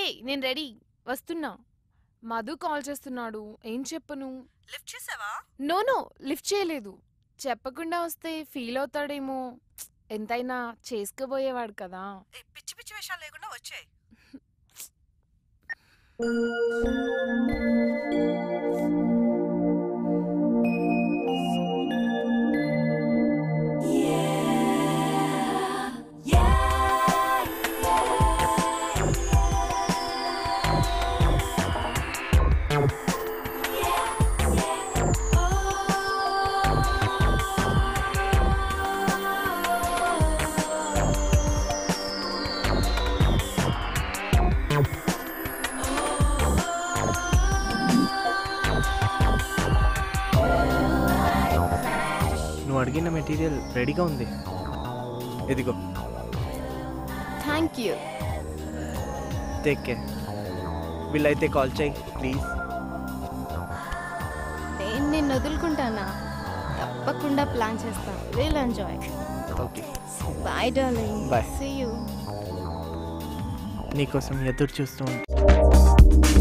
నేను రెడీ వస్తున్నా మధు కాల్ చేస్తున్నాడు ఏం చెప్పను లిఫ్ట్ చేసావా నో నో లిఫ్ట్ చేయలేదు చెప్పకుండా వస్తే ఫీల్ అవుతాడేమో ఎంతైనా చేసుకుపోయేవాడు కదా ఏ పిచ్చి పిచ్చి విషయాలు లేకుండా వచ్చాయి నువ్వు అడిగిన మెటీరియల్ రెడీగా ఉంది ఇదిగో థ్యాంక్ యూ టేక్ కేర్ వీళ్ళైతే కాల్ చేయి ప్లీజ్ నేను నిన్ను వదులుకుంటానా తప్పకుండా ప్లాన్ చేస్తాను will enjoy okay bye darling Bye. See you నీకోసం ఎదురు చూస్తూ ఉంటా